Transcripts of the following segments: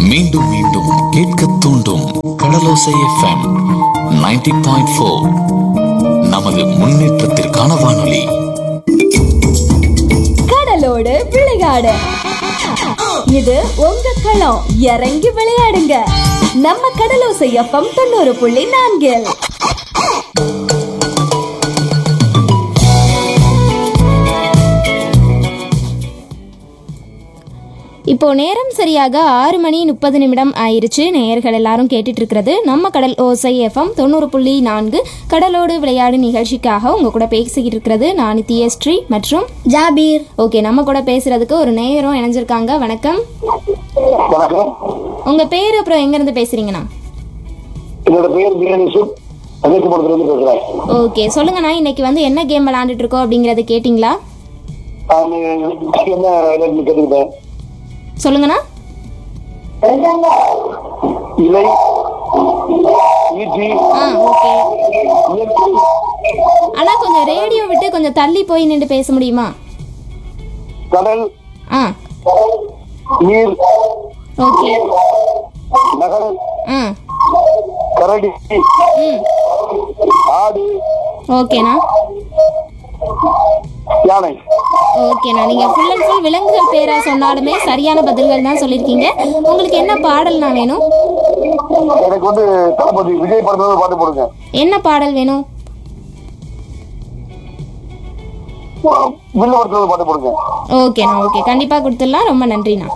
மீண்டும் மீண்டும் கேட்க தூண்டும் கடலோசை எஃப்எம் 90.4 பாயிண்ட் ஃபோர் நமது முன்னேற்றத்திற்கான வானொலி கடலோடு விளையாடு இது உங்க களம் இறங்கி விளையாடுங்க நம்ம கடலோசை எஃப்எம் தொண்ணூறு புள்ளி நான்கில் இப்போ நேரம் சரியாக ஆறு மணி முப்பது நிமிடம் ஆயிருச்சு நேயர்கள் எல்லாரும் கேட்டுட்டு இருக்கிறது நம்ம கடல் ஓசை எஃப்எம் தொண்ணூறு புள்ளி நான்கு கடலோடு விளையாடு நிகழ்ச்சிக்காக உங்க கூட பேசிக்கிட்டு இருக்கிறது நான் தியஸ்ரீ மற்றும் ஜாபீர் ஓகே நம்ம கூட பேசுறதுக்கு ஒரு நேயரும் இணைஞ்சிருக்காங்க வணக்கம் வணக்கம் உங்க பேர் அப்புறம் எங்க இருந்து பேசுறீங்கண்ணா என்னோட பேர் பிரியனிசூப் அகேசபுரத்துல இருந்து பேசுறேன் ஓகே சொல்லுங்கண்ணா இன்னைக்கு வந்து என்ன கேம் விளையாண்டுட்டு இருக்கோம் அப்படிங்கறத கேட்டிங்களா நான் என்ன விளையாட்டு கேட்டுக்கிட்டேன் சொல்லுங்கண்ணா இலை ஈட்டி ஆ ஓகே இயற்கை அண்ணா கொஞ்சம் ரேடியோ விட்டு கொஞ்சம் தள்ளி போய் நின்று பேச முடியுமா கடல் ஆ நீர் ஓகே நகல் ஆ கரடி ம் ஆடு ஓகேண்ணா யானை ஓகேண்ணா நீங்க ஃபுல் அண்ட் ஃபுல் விலங்குகள் பேரா சொன்னாலுமே சரியான பதில்கள் தான் சொல்லியிருக்கீங்க உங்களுக்கு என்ன பாடல்னா வேணும் எனக்கு வந்து தளபதி விஜய் படத்துல ஒரு பாட்டு போடுங்க என்ன பாடல் வேணும் வில்லு படத்துல ஒரு பாட்டு போடுங்க ஓகேண்ணா ஓகே கண்டிப்பாக கொடுத்துடலாம் ரொம்ப நன்றிண்ணா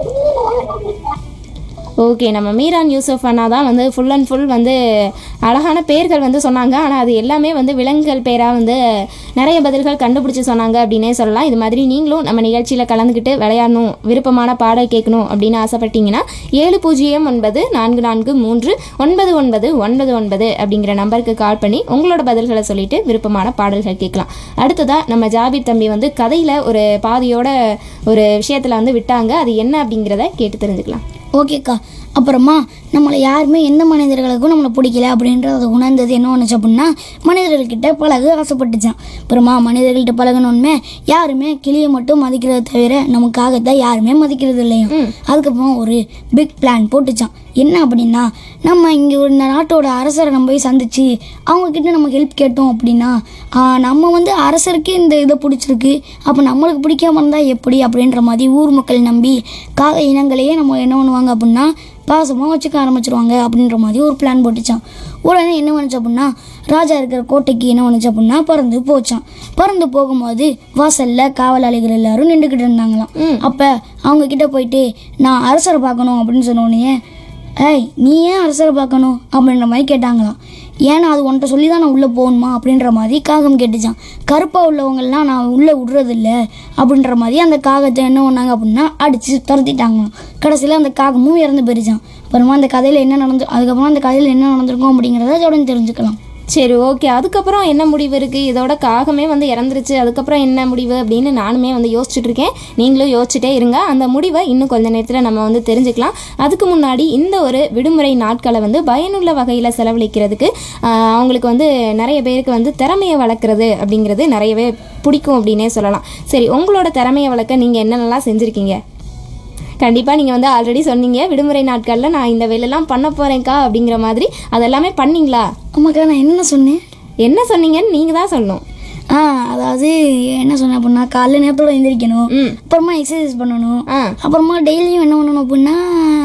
ஓகே நம்ம மீரான் யூசப் அண்ணா தான் வந்து ஃபுல் அண்ட் ஃபுல் வந்து அழகான பேர்கள் வந்து சொன்னாங்க ஆனால் அது எல்லாமே வந்து விலங்குகள் பேராக வந்து நிறைய பதில்கள் கண்டுபிடிச்சி சொன்னாங்க அப்படின்னே சொல்லலாம் இது மாதிரி நீங்களும் நம்ம நிகழ்ச்சியில் கலந்துக்கிட்டு விளையாடணும் விருப்பமான பாடல் கேட்கணும் அப்படின்னு ஆசைப்பட்டீங்கன்னா ஏழு பூஜ்ஜியம் ஒன்பது நான்கு நான்கு மூன்று ஒன்பது ஒன்பது ஒன்பது ஒன்பது அப்படிங்கிற நம்பருக்கு கால் பண்ணி உங்களோட பதில்களை சொல்லிட்டு விருப்பமான பாடல்கள் கேட்கலாம் அடுத்ததாக நம்ம ஜாபீர் தம்பி வந்து கதையில் ஒரு பாதியோட ஒரு விஷயத்தில் வந்து விட்டாங்க அது என்ன அப்படிங்கிறத கேட்டு தெரிஞ்சுக்கலாம் ஓகேக்கா அப்புறமா நம்மளை யாருமே எந்த மனிதர்களுக்கும் நம்மளை பிடிக்கல அப்படின்றத உணர்ந்தது என்ன பண்ணுச்சு அப்படின்னா மனிதர்கள்கிட்ட பழக ஆசைப்பட்டுச்சான் அப்புறமா மனிதர்கள்ட்ட பழகணுமே யாருமே கிளியை மட்டும் மதிக்கிறத தவிர நமக்காக தான் யாருமே மதிக்கிறது இல்லையா அதுக்கப்புறம் ஒரு பிக் பிளான் போட்டுச்சான் என்ன அப்படின்னா நம்ம இங்கே ஒரு இந்த நாட்டோட அரசரை நம்ம போய் சந்திச்சு அவங்கக்கிட்ட நம்ம ஹெல்ப் கேட்டோம் அப்படின்னா ஆ, நம்ம வந்து அரசருக்கே இந்த இதை பிடிச்சிருக்கு அப்போ நம்மளுக்கு பிடிக்காம இருந்தால் எப்படி அப்படின்ற மாதிரி ஊர் மக்கள் நம்பி காக இனங்களையே நம்ம என்ன பண்ணுவாங்க அப்படின்னா பாசமாக வச்சுக்க ஆரம்பிச்சிருவாங்க அப்படின்ற மாதிரி ஒரு பிளான் போட்டுச்சான் உடனே என்ன பண்ணுச்சு அப்படின்னா ராஜா இருக்கிற கோட்டைக்கு என்ன பண்ணுச்சு அப்படின்னா பறந்து போச்சான் பறந்து போகும்போது வாசல்ல காவலாளிகள் எல்லாரும் நின்றுக்கிட்டு இருந்தாங்களாம் அப்போ அவங்க கிட்ட போயிட்டு நான் அரசரை பார்க்கணும் அப்படின்னு சொன்ன உடனே ஏய் நீ ஏன் அரசரை பார்க்கணும் அப்படின்ற மாதிரி கேட்டாங்களாம் ஏன்னா அது உன்கிட்ட சொல்லி தான் நான் உள்ளே போகணுமா அப்படின்ற மாதிரி காகம் கேட்டுச்சான் கருப்பாக உள்ளவங்கெல்லாம் நான் உள்ளே விடுறதில்ல அப்படின்ற மாதிரி அந்த காகத்தை என்ன பண்ணாங்க அப்படின்னா அடித்து துரத்திட்டாங்களாம் கடைசியில் அந்த காகமும் இறந்து போயிருச்சான் அப்புறமா அந்த கதையில் என்ன நடந்து அதுக்கப்புறம் அந்த கதையில் என்ன நடந்திருக்கும் அப்படிங்கிறத தொடர்ந்து தெரிஞ்சுக்கலாம் சரி ஓகே அதுக்கப்புறம் என்ன முடிவு இருக்குது இதோட காகமே வந்து இறந்துருச்சு அதுக்கப்புறம் என்ன முடிவு அப்படின்னு நானுமே வந்து யோசிச்சுட்டு இருக்கேன் நீங்களும் யோசிச்சுட்டே இருங்க அந்த முடிவை இன்னும் கொஞ்ச நேரத்தில் நம்ம வந்து தெரிஞ்சுக்கலாம் அதுக்கு முன்னாடி இந்த ஒரு விடுமுறை நாட்களை வந்து பயனுள்ள வகையில் செலவழிக்கிறதுக்கு ஆஹ், அவங்களுக்கு வந்து நிறைய பேருக்கு வந்து திறமையை வளர்க்குறது அப்படிங்கிறது நிறையவே பிடிக்கும் அப்படின்னே சொல்லலாம் சரி உங்களோட திறமையை வளர்க்க நீங்கள் என்னென்னலாம் செஞ்சுருக்கீங்க கண்டிப்பாக நீங்கள் வந்து ஆல்ரெடி சொன்னீங்க விடுமுறை நாட்களில் நான் இந்த வேலையெல்லாம் பண்ண போகிறேன்க்கா அப்படிங்கிற மாதிரி அதெல்லாமே பண்ணீங்களா ஆமாக்கா நான் என்ன சொன்னேன் என்ன சொன்னீங்கன்னு நீங்கள் தான் சொல்லணும் ஆ அதாவது என்ன சொன்னேன் அப்படின்னா காலைல நேரத்தோட எந்திரிக்கணும் ம். அப்புறமா எக்ஸசைஸ் பண்ணணும் ஆ அப்புறமா டெய்லியும் என்ன பண்ணணும் அப்படின்னா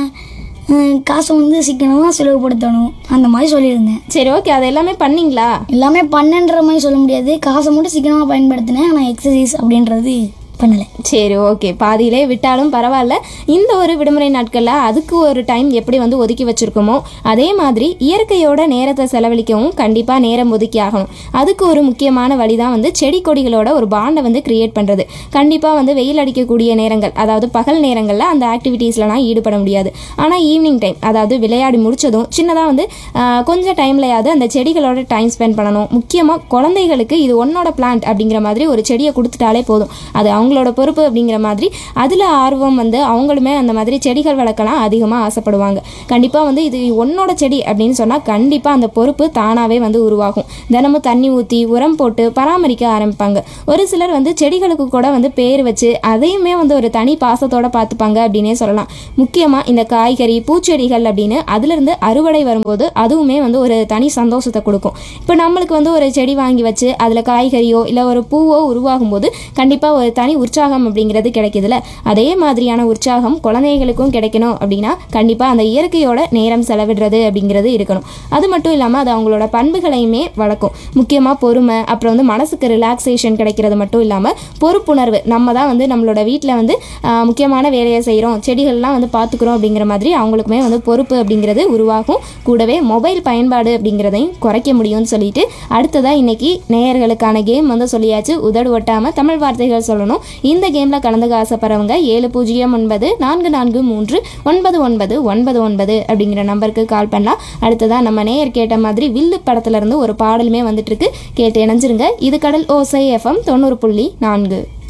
ஹம், காசை வந்து சிக்கனமாக செலவுபடுத்தணும் அந்த மாதிரி சொல்லியிருந்தேன் சரி ஓகே அது எல்லாமே பண்ணீங்களா எல்லாமே பண்ணன்ற மாதிரி சொல்ல முடியாது காசை மட்டும் சிக்கனமாக பயன்படுத்தினேன் ஆனால் எக்ஸசைஸ் அப்படின்றது பண்ணலை சரி ஓகே பாதியிலே விட்டாலும் பரவாயில்ல இந்த ஒரு விடுமுறை நாட்களில் அதுக்கு ஒரு டைம் எப்படி வந்து ஒதுக்கி வச்சிருக்கோமோ அதே மாதிரி இயற்கையோட நேரத்தை செலவழிக்கவும் கண்டிப்பாக நேரம் ஒதுக்கி ஆகணும் அதுக்கு ஒரு முக்கியமான வழி தான் வந்து செடி கொடிகளோட ஒரு பாண்டை வந்து கிரியேட் பண்ணுறது கண்டிப்பாக வந்து வெயில் அடிக்கக்கூடிய நேரங்கள் அதாவது பகல் நேரங்களில் அந்த ஆக்டிவிட்டீஸ்லாம் ஈடுபட முடியாது ஆனால் ஈவினிங் டைம் அதாவது விளையாடி முடிச்சதும் சின்னதாக வந்து ஆஹ், கொஞ்சம் டைம்லையாவது அந்த செடிகளோட டைம் ஸ்பெண்ட் பண்ணணும் முக்கியமாக குழந்தைகளுக்கு இது ஒன்னோட பிளான்ட் அப்படிங்கிற மாதிரி ஒரு செடியை கொடுத்துட்டாலே போதும் அது அவங்க அவங்களோட பொறுப்பு அப்படிங்கிற மாதிரி அதில் ஆர்வம் வந்து அவங்களுமே அந்த மாதிரி செடிகள் வளர்க்கலாம் அதிகமாக ஆசைப்படுவாங்க கண்டிப்பாக வந்து இது உன்னோட செடி அப்படின்னு சொன்னால் கண்டிப்பாக அந்த பொறுப்பு தானாகவே வந்து உருவாகும் தினமும் தண்ணி ஊற்றி உரம் போட்டு பராமரிக்க ஆரம்பிப்பாங்க ஒரு சிலர் வந்து செடிகளுக்கு கூட வந்து பேர் வச்சு அதையுமே வந்து ஒரு தனி பாசத்தோட பார்த்துப்பாங்க அப்படின்னே சொல்லலாம் முக்கியமாக இந்த காய்கறி பூச்செடிகள் அப்படின்னு அதுலேருந்து அறுவடை வரும்போது அதுவுமே வந்து ஒரு தனி சந்தோஷத்தை கொடுக்கும் இப்போ நம்மளுக்கு வந்து ஒரு செடி வாங்கி வச்சு அதில் காய்கறியோ இல்லை ஒரு பூவோ உருவாகும் போது கண்டிப்பாக ஒரு தனி உற்சாகம் அப்படிங்கிறது கிடைக்குதுல அதே மாதிரியான உற்சாகம் குழந்தைகளுக்கும் கிடைக்கணும் அப்படின்னா கண்டிப்பாக அந்த இயற்கையோட நேரம் செலவிடுறது அப்படிங்கிறது இருக்கணும் அது மட்டும் இல்லாமல் அது அவங்களோட பண்புகளையுமே வளர்க்கும் முக்கியமாக பொறுமை அப்புறம் வந்து மனசுக்கு ரிலாக்ஸேஷன் கிடைக்கிறது மட்டும் இல்லாமல் பொறுப்புணர்வு நம்ம தான் வந்து நம்மளோட வீட்டில் வந்து ஆஹ், முக்கியமான வேலையை செய்கிறோம் செடிகள்லாம் வந்து பார்த்துக்குறோம் அப்படிங்கிற மாதிரி அவங்களுக்குமே வந்து பொறுப்பு அப்படிங்கிறது உருவாகும் கூடவே மொபைல் பயன்பாடு அப்படிங்கிறதையும் குறைக்க முடியும்னு சொல்லிட்டு அடுத்ததாக இன்னைக்கு நேயர்களுக்கான கேம் வந்து சொல்லியாச்சு உதடு ஒட்டாமல் தமிழ் வார்த்தைகள் சொல்லணும் இந்த கேமில் கலந்துக்க ஆசைப்படுறவங்க ஏழு பூஜ்ஜியம் ஒன்பது நான்கு நான்கு மூன்று ஒன்பது ஒன்பது ஒன்பது ஒன்பது அப்படிங்கிற நம்பருக்கு கால் பண்ணலாம் அடுத்ததாக நம்ம நேயர் கேட்ட மாதிரி வில்லு படத்துல இருந்து ஒரு பாடலுமே வந்துட்டு இருக்கு கேட்டு இணைஞ்சிருங்க இது கடல் ஓசை எஃப்எம் தொண்ணூறு புள்ளி நான்கு